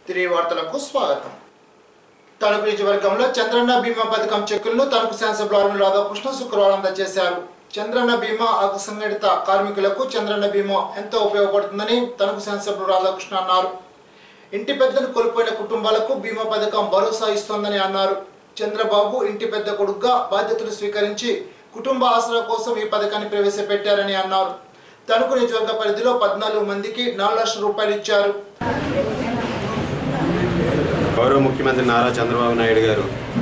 తిరిగి వార్తలకు స్వాగతం తణుకు నియోజకవర్గంలో చంద్రన్న బీమా పథకం చెక్కులను తణుకు శాసనసభ్యులు అరుణ్ రాధాకృష్ణ శుక్రవారం అందజేశారు చంద్రన్న బీమా అసంఘటిత కార్మికులకు చంద్రన్న బీమా ఎంతో ఉపయోగపడుతుందని తణుకు శాసనసభ్యులు రాధాకృష్ణ అన్నారు ఇంటి పెద్దను కోల్పోయిన కుటుంబాలకు బీమా పథకం భరోసా ఇస్తోందని అన్నారు చంద్రబాబు ఇంటి పెద్ద కొడుకుగా బాధ్యతలు స్వీకరించి కుటుంబ ఆసరా కోసం ఈ పథకాన్ని ప్రవేశపెట్టారని అన్నారు తణుకు నియోజకవర్గ పరిధిలో పద్నాలుగు మందికి నాలుగు లక్షల రూపాయలు ఇచ్చారు గౌరవ ముఖ్యమంత్రి నారా చంద్రబాబు నాయుడు గారు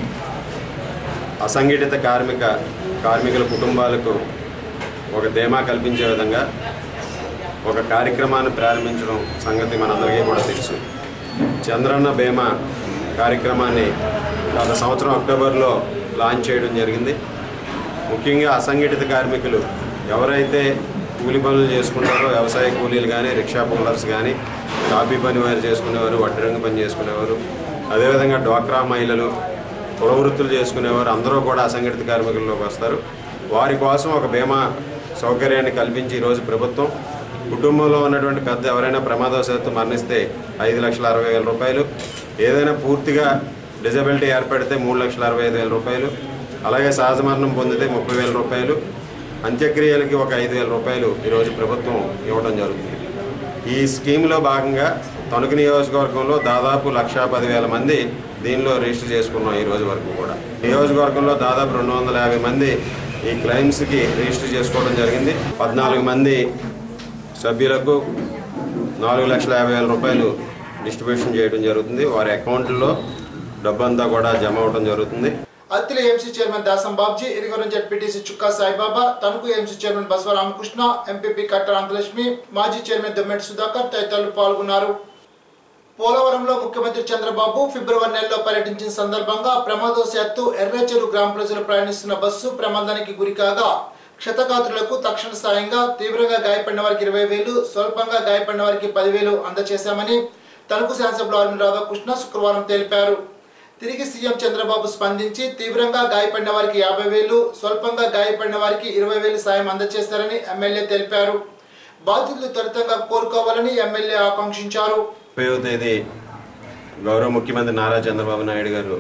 అసంఘటిత కార్మిక కార్మికుల కుటుంబాలకు ఒక ధీమా కల్పించే విధంగా ఒక కార్యక్రమాన్ని ప్రారంభించడం సంగతి మనందరికీ కూడా తెలుసు చంద్రన్న బీమా కార్యక్రమాన్ని గత సంవత్సరం అక్టోబర్లో లాంచ్ చేయడం జరిగింది ముఖ్యంగా అసంఘటిత కార్మికులు ఎవరైతే కూలి పనులు చేసుకుంటారో వ్యవసాయ కూలీలు కానీ రిక్షా పుల్లర్స్ కానీ కాపీ పని వారు చేసుకునేవారు వడ్రంగి పని చేసుకునేవారు అదేవిధంగా డ్వాక్రా మహిళలు కుల వృత్తులు చేసుకునేవారు అందరూ కూడా అసంఘటిత కార్మికుల్లోకి వస్తారు వారి కోసం ఒక బీమా సౌకర్యాన్ని కల్పించి ఈరోజు ప్రభుత్వం కుటుంబంలో ఉన్నటువంటి పెద్ద ఎవరైనా ప్రమాదవశాత్తు మరణిస్తే ఐదు లక్షల అరవై వేల రూపాయలు ఏదైనా పూర్తిగా డిజబిలిటీ ఏర్పడితే మూడు లక్షల అరవై ఐదు వేల రూపాయలు అలాగే సహజ మరణం పొందితే ముప్పై వేల రూపాయలు అంత్యక్రియలకి ఒక ఐదు వేల రూపాయలు ఈరోజు ప్రభుత్వం ఇవ్వడం జరుగుతుంది ఈ స్కీమ్లో భాగంగా తణుకు నియోజకవర్గంలో దాదాపు లక్షా పదివేల మంది దీనిలో రిజిస్టర్ చేసుకున్నాం ఈ రోజు వరకు కూడా నియోజకవర్గంలో దాదాపు రెండు వందల యాభై మంది ఈ క్లైమ్స్కి రిజిస్టర్ చేసుకోవడం జరిగింది పద్నాలుగు మంది సభ్యులకు నాలుగు లక్షల యాభై వేల రూపాయలు డిస్ట్రిబ్యూషన్ చేయడం జరుగుతుంది వారి అకౌంట్లో డబ్బంతా కూడా జమ అవడం జరుగుతుంది Attili MC chairman Dasam Babji Irigaram ZPTC Chukka Saibaba Tanuku MC chairman Basava Ramakrishna MPP Katta Ananthalakshmi మాజీ చైర్మన్ దొమ్మెటి సుధాకర్ తదితరులు పాల్గొన్నారు పోలవరంలో ముఖ్యమంత్రి చంద్రబాబు ఫిబ్రవరి నెలలో పర్యటించిన సందర్భంగా ప్రమాదవశాత్తు ఎర్రచెరు గ్రామ ప్రజలు ప్రయాణిస్తున్న బస్సు ప్రమాదానికి గురికాగా క్షతగాత్రులకు తక్షణ సాయంగా తీవ్రంగా గాయపడిన వారికి ఇరవై వేలు స్వల్పంగా గాయపడిన వారికి పదివేలు అందజేశామని తణుకు శాసనసభ్యులు ఆర్మీ రాధాకృష్ణ శుక్రవారం తెలిపారు తిరిగి సీఎం చంద్రబాబు స్పందించి తీవ్రంగా గాయపడిన వారికి యాభై వేలు స్వల్పంగా గాయపడిన వారికి ఇరవై వేలు సాయం అందజేస్తారని ఎమ్మెల్యే తెలిపారు బాధితులు త్వరితంగా కోలుకోవాలని ఎమ్మెల్యే ఆకాంక్షించారు ముప్పైవ తేదీ గౌరవ ముఖ్యమంత్రి నారా చంద్రబాబు నాయుడు గారు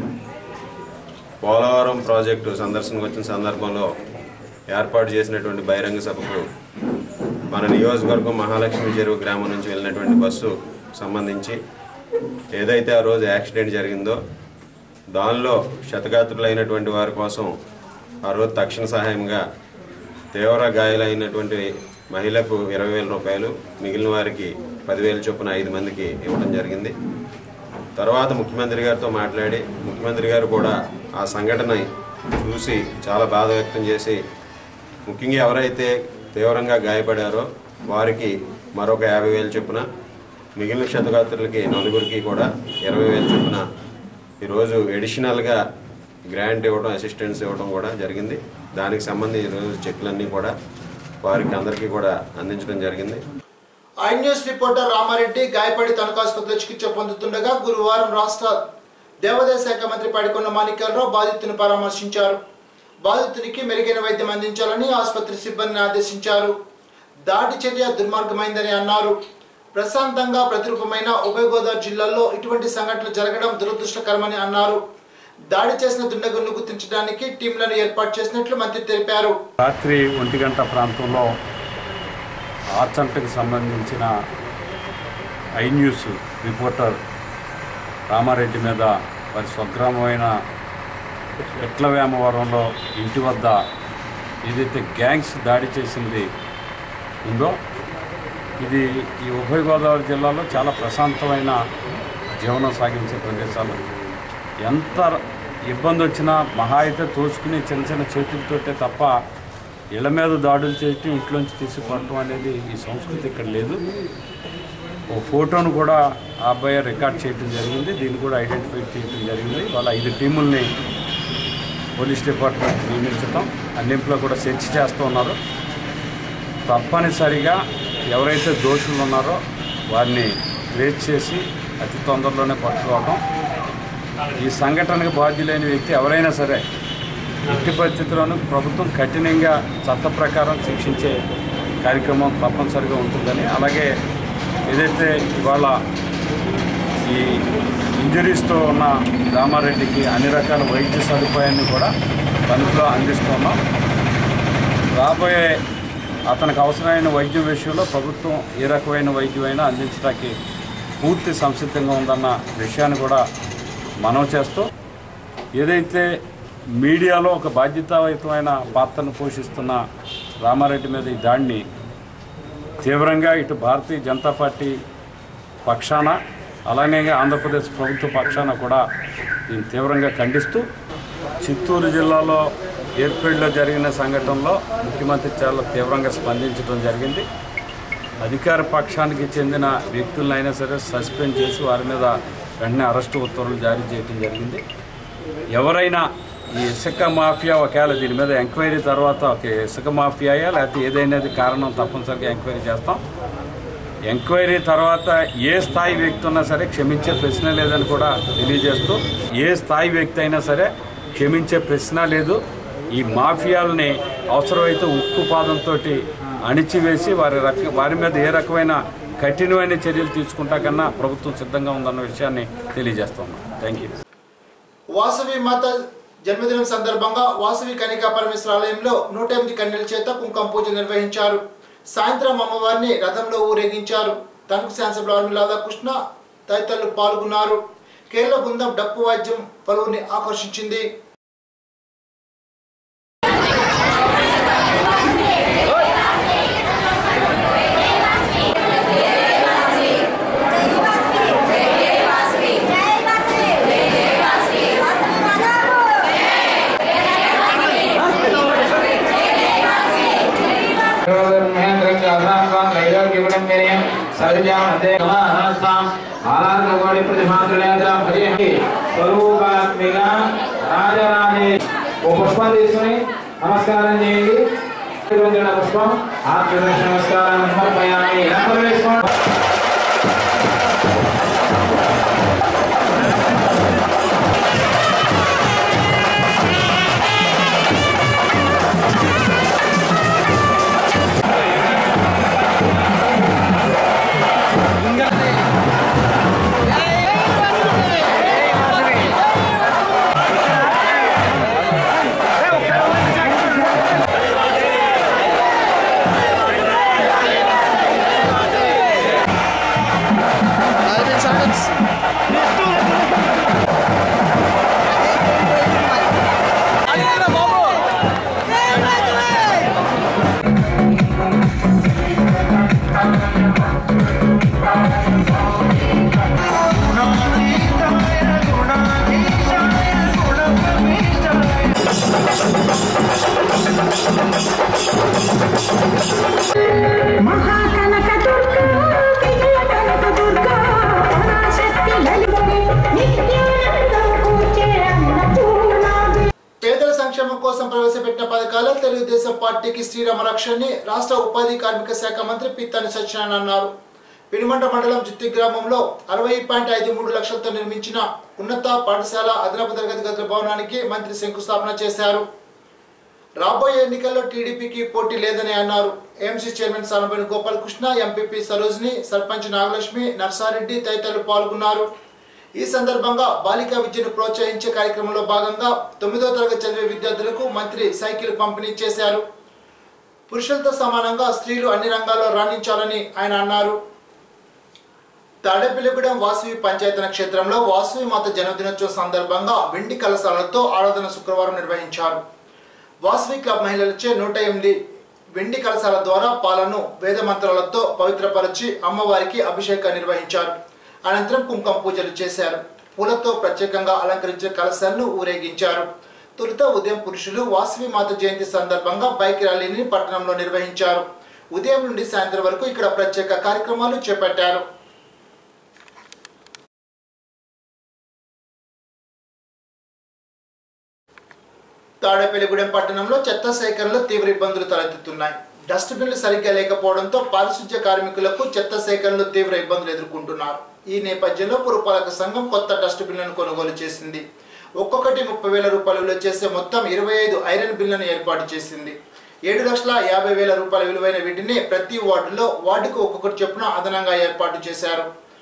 పోలవరం ప్రాజెక్టు సందర్శనకు వచ్చిన సందర్భంలో ఏర్పాటు చేసినటువంటి బహిరంగ సభకు మన నియోజకవర్గం మహాలక్ష్మి చెరువు గ్రామం నుంచి వెళ్ళినటువంటి బస్సు సంబంధించి ఏదైతే ఆ రోజు యాక్సిడెంట్ జరిగిందో దానిలో శతగాత్రులైనటువంటి వారి కోసం ఆ రోజు తక్షణ సహాయంగా తీవ్ర గాయాలైనటువంటి మహిళకు ఇరవై వేల రూపాయలు మిగిలిన వారికి పదివేల చొప్పున ఐదు మందికి ఇవ్వడం జరిగింది తర్వాత ముఖ్యమంత్రి గారితో మాట్లాడి ముఖ్యమంత్రి గారు కూడా ఆ సంఘటన చూసి చాలా బాధ వ్యక్తం చేసి ముఖ్యంగా ఎవరైతే తీవ్రంగా గాయపడారో వారికి మరొక యాభై వేలు చొప్పున మిగిలిన క్షతగాత్రులకి నలుగురికి కూడా ఇరవై వేలు చొప్పున ఈరోజు ఎడిషనల్గా గ్రాంట్ ఇవ్వడం అసిస్టెన్స్ ఇవ్వడం కూడా జరిగింది దానికి సంబంధించి ఈరోజు చెక్లన్నీ కూడా వారికి అందరికీ కూడా అందించడం జరిగింది ఐ న్యూస్ రిపోర్టర్ రామారెడ్డి గాయపడి తణుకు ఆసుపత్రిలో చికిత్స పొందుతుండగా గురువారం రాష్ట్ర దేవాదాయ శాఖ మంత్రి పడికొండ మాణిక్యాలరావు బాధితుని పరామర్శించారు బాధితునికి మెరుగైన వైద్యం అందించాలని ఆసుపత్రి సిబ్బందిని ఆదేశించారు దాడి చర్య దుర్మార్గమైందని అన్నారు ప్రశాంతంగా ప్రతిరూపమైన ఉభయ గోదావరి జిల్లాల్లో ఇటువంటి సంఘటనలు జరగడం దురదృష్టకరమని అన్నారు దాడి చేసిన దుండగులను గుర్తించడానికి టీంలను ఏర్పాటు చేసినట్లు మంత్రి తెలిపారు రాత్రి ఒంటి గంట ప్రాంతంలో ఆర్చంటకు సంబంధించిన ఐ న్యూస్ రిపోర్టర్ రామారెడ్డి మీద వారి స్వగ్రామమైన ఎట్లవేమవరంలో ఇంటి వద్ద ఏదైతే గ్యాంగ్స్ దాడి చేసింది ఉందో ఇది ఈ ఉభయ గోదావరి జిల్లాలో చాలా ప్రశాంతమైన జీవనం సాగించే ప్రదేశాలు ఎంత ఇబ్బంది వచ్చినా మహా అయితే తోసుకుని చిన్న చిన్న చేతులతోటే తప్ప ఇళ్ల మీద దాడులు చేయటం ఇంట్లోంచి తీసుకుపోవటం అనేది ఈ సంస్కృతి ఇక్కడ లేదు ఓ ఫోటోను కూడా ఆ అబ్బాయి రికార్డ్ చేయటం జరిగింది దీన్ని కూడా ఐడెంటిఫై చేయటం జరిగింది వాళ్ళ ఐదు టీముల్ని పోలీస్ డిపార్ట్మెంట్ నియమించటం అన్నింటిలో కూడా సెర్చ్ చేస్తూ ఉన్నారు తప్పనిసరిగా ఎవరైతే దోషులు ఉన్నారో వారిని ట్రేస్ చేసి అతి తొందరలోనే పట్టుకోవటం ఈ సంఘటనకు బాధ్యులైన వ్యక్తి ఎవరైనా సరే ఎట్టి పరిస్థితుల్లోనూ ప్రభుత్వం కఠినంగా చట్ట ప్రకారం శిక్షించే కార్యక్రమం తప్పనిసరిగా ఉంటుందని అలాగే ఏదైతే ఇవాళ ఈ ఇంజరీస్తో ఉన్న రామారెడ్డికి అన్ని రకాల వైద్య సదుపాయాన్ని కూడా తణుకులో అందిస్తున్నాం రాబోయే అతనికి అవసరమైన వైద్యం విషయంలో ప్రభుత్వం ఏ రకమైన వైద్యమైనా అందించడానికి పూర్తి సంసిద్ధంగా ఉందన్న విషయాన్ని కూడా మనవి చేస్తూ ఏదైతే మీడియాలో ఒక బాధ్యతాయుతమైన పాత్రను పోషిస్తున్న రామారెడ్డి మీద ఈ దాడిని తీవ్రంగా ఇటు భారతీయ జనతా పార్టీ పక్షాన అలానే ఆంధ్రప్రదేశ్ ప్రభుత్వ పక్షాన కూడా దీన్ని తీవ్రంగా ఖండిస్తూ చిత్తూరు జిల్లాలో ఏర్పేడులో జరిగిన సంఘటనలో ముఖ్యమంత్రి చాలా తీవ్రంగా స్పందించడం జరిగింది అధికార పక్షానికి చెందిన వ్యక్తులైనా సరే సస్పెండ్ చేసి వారి మీద వెంటనే అరెస్టు ఉత్తర్వులు జారీ చేయడం జరిగింది ఎవరైనా ఈ ఇసుక మాఫియా ఒకవేళ దీని మీద ఎంక్వైరీ తర్వాత ఒక ఇసుక మాఫియాయా లేకపోతే ఏదైనది కారణం తప్పనిసరిగా ఎంక్వైరీ చేస్తాం ఎంక్వైరీ తర్వాత ఏ స్థాయి వ్యక్తి ఉన్నా సరే క్షమించే ప్రశ్న లేదని కూడా తెలియజేస్తూ ఏ స్థాయి వ్యక్తి అయినా సరే క్షమించే ప్రశ్న లేదు ఈ మాఫియాలని అవసరమైతే ఉక్కు పాదంతో అణిచివేసి వారి రక వారి మీద ఏ రకమైన కఠినమైన చర్యలు తీసుకుంటా కన్నా ప్రభుత్వం సిద్ధంగా ఉందన్న విషయాన్ని తెలియజేస్తున్నాం థ్యాంక్ యూ వాసవి మాత జన్మదినం సందర్భంగా వాసవి కనికా పరమేశ్వర ఆలయంలో నూట ఎనిమిది కన్యల చేత కుంకుమ పూజ నిర్వహించారు సాయంత్రం అమ్మవారిని రథంలో ఊరేగించారు తణుకు శాసనసభ్యులు అరుణ్ రాధాకృష్ణ తదితరులు పాల్గొన్నారు కేరళ బృందం డప్పు వాద్యం పలువురిని ఆకర్షించింది పుష్పం తీసుకుని నమస్కారం చేయండి పుష్పం ఆత్మదర్శ నమస్కారం సమర్పయామి నంబర్ వేసుకోండి మహాకనక దుర్గా విజయ కనక దుర్గా పరాశక్తి లలితని నిత్యానంద పూజే అన్నపూర్ణాది పేదల సంక్షేమం కోసం ప్రవేశపెట్టిన పథకాలు తెలుగుదేశం పార్టీకి శ్రీరామ రక్షని రాష్ట్ర ఉపాధి కార్మిక శాఖ మంత్రి పిత్తాని సత్యనారాయణ అన్నారు పినిమండ మండలం జిత్తి గ్రామంలో అరవై పాయింట్ ఐదు మూడు లక్షలతో నిర్మించిన ఉన్నత పాఠశాల అదనపు తరగతి గదుల భవనానికి మంత్రి శంకుస్థాపన చేశారు రాబోయే ఎన్నికల్లో టీడీపీకి పోటీ లేదని అన్నారు AMC chairman Sanabeni Gopalakrishna MPP Sarojini sarpanch Nagalakshmi Narsareddy తదితరులు పాల్గొన్నారు ఈ సందర్భంగా బాలికా విద్యను ప్రోత్సహించే కార్యక్రమంలో భాగంగా తొమ్మిదో తరగతి చదివే విద్యార్థులకు మంత్రి సైకిల్ పంపిణీ చేశారు పురుషులతో సమానంగా స్త్రీలు అన్ని రంగాల్లో రాణించాలని ఆయన అన్నారు తాడేపల్లిగూడెం వాసవి పంచాయతన క్షేత్రంలో వాసవి మాత జన్మదినోత్సవం సందర్భంగా వెండి కలశాలతో ఆరాధన శుక్రవారం నిర్వహించారు వాసవి క్లబ్ మహిళలచే నూట ఎనిమిది వెండి కలశాల ద్వారా పాలను వేద మంత్రాలతో పవిత్రపరిచి అమ్మవారికి అభిషేకం నిర్వహించారు అనంతరం కుంకుమ పూజలు చేశారు పూలతో ప్రత్యేకంగా అలంకరించే కలశాలను ఊరేగించారు తొలుత ఉదయం పురుషులు వాసవి మాత జయంతి సందర్భంగా బైక్ ర్యాలీని పట్టణంలో నిర్వహించారు ఉదయం నుండి సాయంత్రం వరకు ఇక్కడ ప్రత్యేక కార్యక్రమాలు చేపట్టారు తాడేపల్లిగూడెం పట్టణంలో చెత్త సేకరణలో తీవ్ర ఇబ్బందులు తలెత్తుతున్నాయి డస్ట్బిన్లు సరిగ్గా లేకపోవడంతో పారిశుధ్య కార్మికులకు చెత్త సేకరణలో తీవ్ర ఇబ్బందులు ఎదుర్కొంటున్నారు ఈ నేపథ్యంలో పురపాలక సంఘం కొత్త డస్ట్బిన్లను కొనుగోలు చేసింది ఒక్కొక్కటి ముప్పై వేల రూపాయల విలువ చేసే మొత్తం ఇరవై ఐదు ఐరన్ బిన్లను ఏర్పాటు చేసింది ఏడు లక్షల యాభై వేల రూపాయల విలువైన వీటిని ప్రతి వార్డులో వార్డుకు ఒక్కొక్కటి చొప్పున అదనంగా ఏర్పాటు చేశారు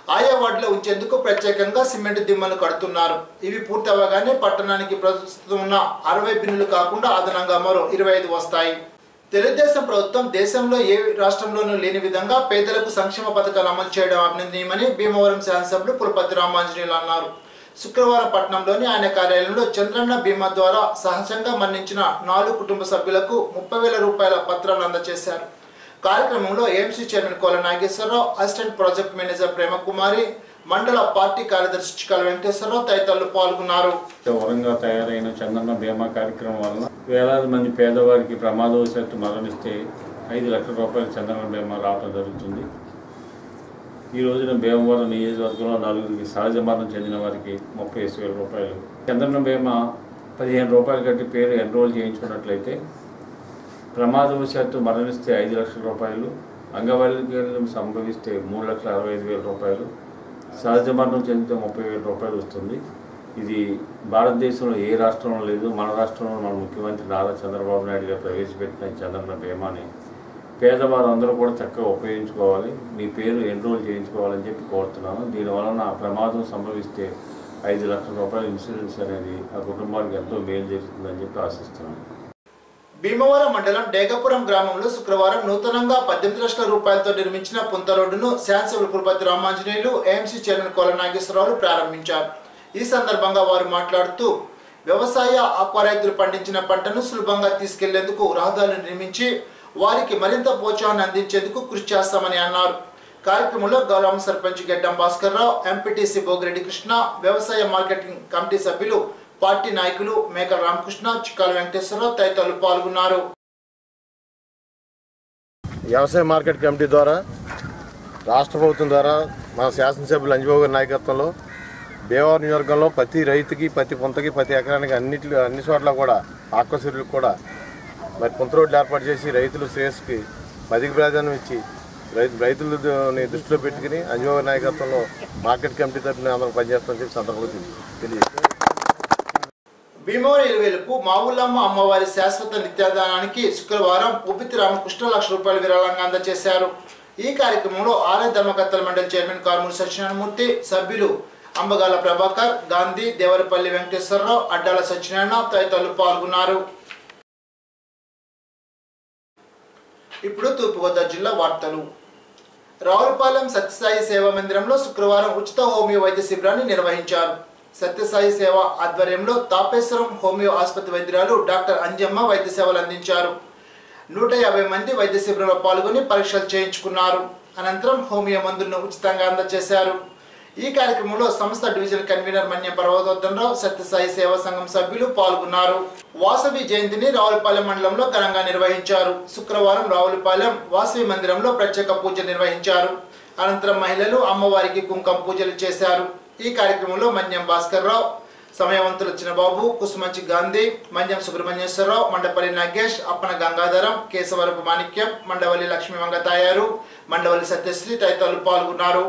ఆయా వార్డులో ఉంచేందుకు ప్రత్యేకంగా సిమెంట్ దిమ్మలు కడుతున్నారు ఇవి పూర్తి అవ్వగానే పట్టణానికి ప్రస్తుతం ఉన్న అరవై బిన్నులు కాకుండా అదనంగా మరో ఇరవై ఐదు వస్తాయి తెలుగుదేశం ప్రభుత్వం దేశంలో ఏ రాష్ట్రంలోనూ లేని విధంగా పేదలకు సంక్షేమ పథకాలు అమలు చేయడం అభినందనీయమని భీమవరం శాసనసభ్యులు పులపతి రామాంజనేయులు అన్నారు శుక్రవారం పట్టణంలోని ఆయన కార్యాలయంలో చంద్రన్న బీమా ద్వారా సహజంగా మరణించిన నాలుగు కుటుంబ సభ్యులకు ముప్పై వేల రూపాయల పత్రాలు అందజేశారు కార్యక్రమంలో AMC chairman Kola Nageswararao assistant project manager Premakumari మండల పార్టీ కార్యదర్శి చిక్కల వెంకటేశ్వరరావు తదితరులు పాల్గొన్నారు వరంగా తయారైన చందన్న బీమా కార్యక్రమం వలన వేలాది మంది పేదవారికి ప్రమాదవశాత్తు మరణిస్తే ఐదు లక్షల రూపాయల చందన బీమా రావడం జరుగుతుంది ఈ రోజున భీమవరం నియోజకవర్గంలో నలుగురికి సహజ మరణం చెందిన వారికి ముప్పై ఐదు వేల రూపాయలు చంద్రన బీమా పదిహేను రూపాయలు కట్టి పేరు ఎన్రోల్ చేయించుకున్నట్లయితే ప్రమాదవశాత్తు మరణిస్తే ఐదు లక్షల రూపాయలు అంగవైకల్యం సంభవిస్తే మూడు లక్షల అరవై ఐదు వేల రూపాయలు సహజ మరణం చెందితే ముప్పై వేల రూపాయలు వస్తుంది ఇది భారతదేశంలో ఏ రాష్ట్రంలో లేదు మన రాష్ట్రంలో మన ముఖ్యమంత్రి నారా చంద్రబాబు నాయుడు గారు ప్రవేశపెట్టిన ఈ చంద్రన్న బీమాని పేదవారు అందరూ కూడా చక్కగా ఉపయోగించుకోవాలి మీ పేరు ఎన్రోల్ చేయించుకోవాలని చెప్పి కోరుతున్నాను దీనివలన ప్రమాదం సంభవిస్తే ఐదు లక్షల రూపాయల ఇన్సూరెన్స్ అనేది ఆ కుటుంబానికి ఎంతో మేలు జరుగుతుందని చెప్పి ఆశిస్తున్నాను భీమవరం మండలం డేగపురం గ్రామంలో శుక్రవారం నూతనంగా పద్దెనిమిది లక్షల రూపాయలతో నిర్మించిన పుంత రోడ్డును శాసనసభ్యులు పురపతి రామాంజనేయులు ఏఎంసీ చైర్మన్ కోల నాగేశ్వరరావు ప్రారంభించారు ఈ సందర్భంగా వారు మాట్లాడుతూ వ్యవసాయ ఆక్వా రైతులు పండించిన పంటను సులభంగా తీసుకెళ్లేందుకు రహదారులు నిర్మించి వారికి మరింత ప్రోత్సాహాన్ని అందించేందుకు కృషి చేస్తామని అన్నారు కార్యక్రమంలో గ్రామ సర్పంచ్ గెడ్డం భాస్కర్ రావు ఎంపీటీసీ భోగిరెడ్డి కృష్ణ వ్యవసాయ మార్కెటింగ్ కమిటీ సభ్యులు పార్టీ నాయకులు మేకల రామకృష్ణ చిక్కాల వెంకటేశ్వరరావు తదితరులు పాల్గొన్నారు వ్యవసాయ మార్కెట్ కమిటీ ద్వారా రాష్ట్ర ప్రభుత్వం ద్వారా మన శాసనసభ్యులు అంజబాబు గారి నాయకత్వంలో భీమవరం నియోజకవర్గంలో ప్రతి రైతుకి ప్రతి పుంతకి ప్రతి ఎకరానికి అన్నిటి అన్ని చోట్ల కూడా ఆక్వసూర్యులకు కూడా మరి పుంత రోడ్లు ఏర్పాటు చేసి రైతులు శ్రేయస్సుకి అధిక ప్రాధాన్యం ఇచ్చి రైతు రైతులని దృష్టిలో పెట్టుకుని అంజబాబు గారి నాయకత్వంలో మార్కెట్ కమిటీ తరఫున అందరం పనిచేస్తామని చెప్పి సందర్భంగా తెలియజేస్తాం భీమవరం ఇరువేలుపు మావులమ్మ అమ్మవారి శాశ్వత నిత్యాదానానికి శుక్రవారం ఉపితి రామకృష్ణ లక్ష రూపాయల విరాళంగా అందజేశారు ఈ కార్యక్రమంలో ఆలయ ధర్మకర్తల మండలి చైర్మన్ కార్మూరి సత్యనారాయణమూర్తి సభ్యులు అంబగాల ప్రభాకర్ గాంధీ దేవరపల్లి వెంకటేశ్వరరావు అడ్డాల సత్యనారాయణ తదితరులు పాల్గొన్నారు ఇప్పుడు తూర్పుగోదావరి జిల్లా వార్తలు రావులపాలెం సత్యసాయి సేవా మందిరంలో శుక్రవారం ఉచిత హోమియో వైద్య శిబిరాన్ని నిర్వహించారు సత్యసాయి సేవ ఆధ్వర్యంలో తాపేశ్వరం హోమియో ఆసుపత్రి వైద్యురాలు డాక్టర్ అంజమ్మ వైద్య సేవలు అందించారు నూట యాభై మంది వైద్య శిబిరంలో పాల్గొని పరీక్షలు చేయించుకున్నారు అనంతరం హోమియో మందులను ఉచితంగా అందజేశారు ఈ కార్యక్రమంలో సంస్థ డివిజన్ కన్వీనర్ మన్య పర్వతోత్తమరావు సత్యసాయి సేవా సంఘం సభ్యులు పాల్గొన్నారు వాసవి జయంతిని రావులపాలెం మండలంలో ఘనంగా నిర్వహించారు శుక్రవారం రావులపాలెం వాసవి మందిరంలో ప్రత్యేక పూజ నిర్వహించారు అనంతరం మహిళలు అమ్మవారికి కుంకుమ పూజలు చేశారు ఈ కార్యక్రమంలో మన్యం భాస్కర్ రావు సమయవంతుల చిన్నబాబు కుసుమంచి గాంధీ మన్యం సుబ్రహ్మణ్యేశ్వరరావు మండపల్లి నాగేష్ అప్పన గంగాధరం కేశవరపు మాణిక్యం మండవల్లి లక్ష్మీ వంగ తాయారు మండవల్లి సత్యశ్రీ తదితరులు పాల్గొన్నారు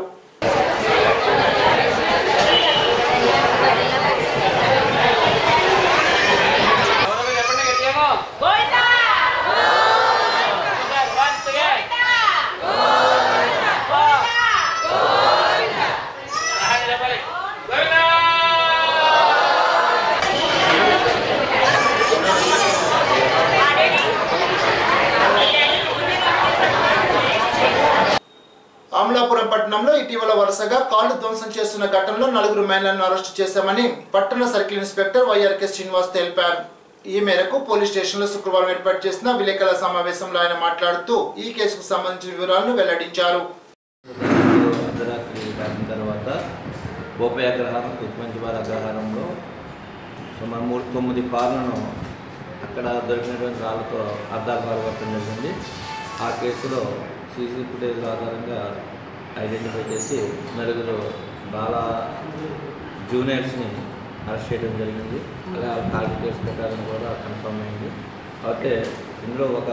అమలాపురం పట్టణంలో ఇటీవల వరుసగా కాళ్లు ధ్వంసం చేస్తున్న ఘటనలో నలుగురు మహిళలను అరెస్టు చేశామని పట్టణ సర్కిల్ ఇన్స్పెక్టర్ వైఆర్కే శ్రీనివాస్ తెలిపారు ఈ మేరకు పోలీస్ స్టేషన్లో శుక్రవారం ఏర్పాటు చేసిన విలేకరుల సమావేశంలో ఆయన మాట్లాడుతూ ఈ కేసుకు సంబంధించిన వివరాలను వెల్లడించారు అర్ధరాత్రి దాటిన తర్వాత గోపయ అగ్రహారం తుత్మంచివారి అగ్రహారంలో సుమారు మూడు తొమ్మిది కార్లను అక్కడ దొరికినటువంటి రాళ్ళతో అద్దాలు పాల్గొట్టడం జరిగింది ఆ కేసులో సీసీ ఫుటేజ్ ఆధారంగా ఐడెంటిఫై చేసి నలుగురు బాల జూనియర్స్ని అరెస్ట్ చేయడం జరిగింది అలా కాల్ కేసు ప్రకారం కూడా కన్ఫర్మ్ అయింది అయితే ఇందులో ఒక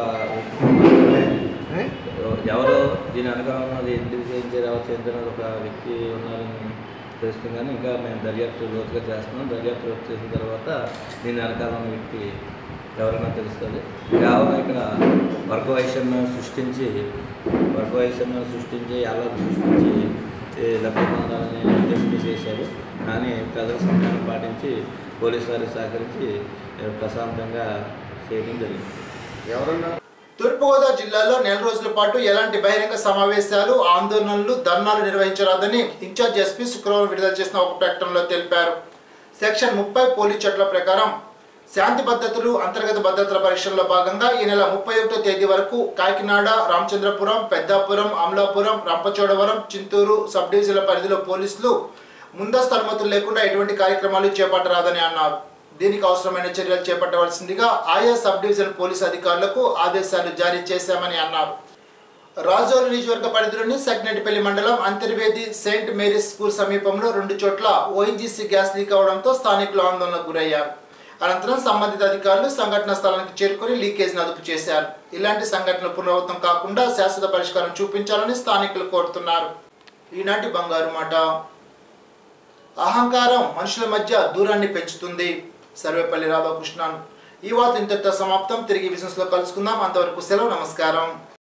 ఎవరో దీని వెనకాల ఉన్నది ఎందుకు చేయించారు ఎవరు చేయించారు ఒక వ్యక్తి ఉన్నారని తెలుస్తుంది కానీ ఇంకా మేము దర్యాప్తు లోతుగా చేస్తున్నాం దర్యాప్తు లోతు చేసిన తర్వాత దీని వెనకాల ఉన్న వ్యక్తి ఎవరైనా తెలుస్తుంది కేవలం ఇక్కడ వర్గ వైషమ్యం సృష్టించి వర్గ వైషమ్యం సృష్టించి ఎలా సృష్టించి ఏ, లబ్ధి పొందాలనే ఉద్దేశంతో చేశారు కానీ ప్రజల సమయాన్ని పాటించి పోలీసు వారికి సహకరించి ఏ, ప్రశాంతంగా చేయడం జరిగింది ఎవరన్నా తూర్పుగోదావరి జిల్లాలో నెల రోజుల పాటు ఎలాంటి బహిరంగ సమావేశాలు ఆందోళనలు ధర్నాలు నిర్వహించరాదని ఇన్ఛార్జ్ ఎస్పీ శుక్రవారం విడుదల చేసిన ఒక ప్రకటనలో తెలిపారు సెక్షన్ ముప్పై పోలీస్ చట్ల ప్రకారం శాంతి భద్రతలు అంతర్గత భద్రతల పరీక్షల్లో భాగంగా ఈ నెల ముప్పై ఒకటో తేదీ వరకు కాకినాడ రామచంద్రపురం పెద్దాపురం అమలాపురం రంపచోడవరం చింతూరు సబ్ డివిజన్ల పరిధిలో పోలీసులు ముందస్తు అనుమతులు లేకుండా ఎటువంటి కార్యక్రమాలు చేపట్టరాదని అన్నారు దీనికి అవసరమైన చర్యలు చేపట్టవలసిందిగా ఆయా సబ్ డివిజన్ పోలీసు అధికారులకు ఆదేశాలు జారీ చేశామని అన్నారు రాజోలు నియోజకవర్గ పరిధిలోని సగ్నెటిపల్లి మండలం అంతర్వేది సెయింట్ మేరీస్ స్కూల్ సమీపంలో రెండు చోట్ల ఓఎన్జీసీ గ్యాస్ లీక్ అవడంతో స్థానికులు ఆందోళనకు గురయ్యారు అనంతరం సంబంధిత అధికారులు సంఘటన స్థలానికి చేరుకొని లీకేజ్ను అదుపు చేశారు ఇలాంటి సంఘటనలు పునరావృతం కాకుండా శాశ్వత పరిష్కారం చూపించాలని స్థానికులు కోరుతున్నారు ఈనాటి బంగారు మాట అహంకారం మనుషుల మధ్య దూరాన్ని పెంచుతుంది సర్వేపల్లి రాధాకృష్ణన్ ఈ వార్త ఇంతటితో సమాప్తం తిరిగి విజన్స్ లో కలుసుకుందాం అంతవరకు సెలవు నమస్కారం